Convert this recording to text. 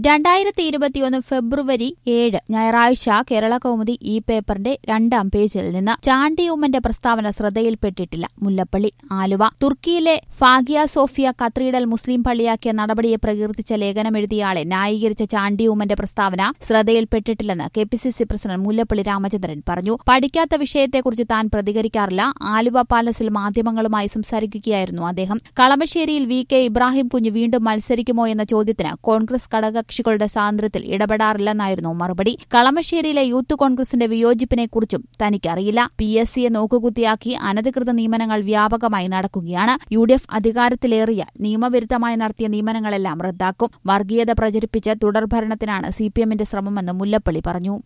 രണ്ടായിരത്തി ഇരുപത്തിയൊന്ന് ഫെബ്രുവരി ഏഴ് ഞായറാഴ്ച കേരള കൗമുദി ഈ പേപ്പറിന്റെ രണ്ടാം പേജിൽ നിന്ന് ചാണ്ടിയുമ്മന്റെ പ്രസ്താവന ശ്രദ്ധയിൽപ്പെട്ടിട്ടില്ല മുല്ലപ്പള്ളി ആലുവ തുർക്കിയിലെ ഫാഗിയ സോഫിയ കത്രീഡൽ മുസ്ലിം പള്ളിയാക്കിയ നടപടിയെ പ്രകീർത്തിച്ച ലേഖനമെഴുതിയയാളെ ന്യായീകരിച്ച ചാണ്ടിയുമ്മന്റെ പ്രസ്താവന ശ്രദ്ധയിൽപ്പെട്ടിട്ടില്ലെന്ന് K P C C president Mullappally Ramachandran പറഞ്ഞു പഠിക്കാത്ത വിഷയത്തെക്കുറിച്ച് താൻ പ്രതികരിക്കാറില്ല ആലുവ പാലസിൽ മാധ്യമങ്ങളുമായി സംസാരിക്കുകയായിരുന്നു അദ്ദേഹം കളമശ്ശേരിയിൽ വി കെ ഇബ്രാഹിം കുഞ്ഞ് വീണ്ടും മത്സരിക്കുമോ എന്ന ചോദ്യത്തിന് കോൺഗ്രസ് ഘടകകക്ഷികളുടെ സ്വാതന്ത്ര്യത്തിൽ ഇടപെടാറില്ലെന്നായിരുന്നു മറുപടി കളമശ്ശേരിയിലെ യൂത്ത് കോൺഗ്രസിന്റെ വിയോജിപ്പിനെക്കുറിച്ചും തനിക്കറിയില്ല പി എസ് സിയെ നോക്കുകുത്തിയാക്കി അനധികൃത നിയമനങ്ങൾ വ്യാപകമായി നടക്കുകയാണ് യു ഡി എഫ് അധികാരത്തിലേറിയ നിയമവിരുദ്ധമായി നടത്തിയ നിയമനങ്ങളെല്ലാം റദ്ദാക്കും വർഗീയത പ്രചരിപ്പിച്ച് തുടർഭരണത്തിനാണ് സി പി എമ്മിന്റെ ശ്രമമെന്ന് മുല്ലപ്പള്ളി പറഞ്ഞു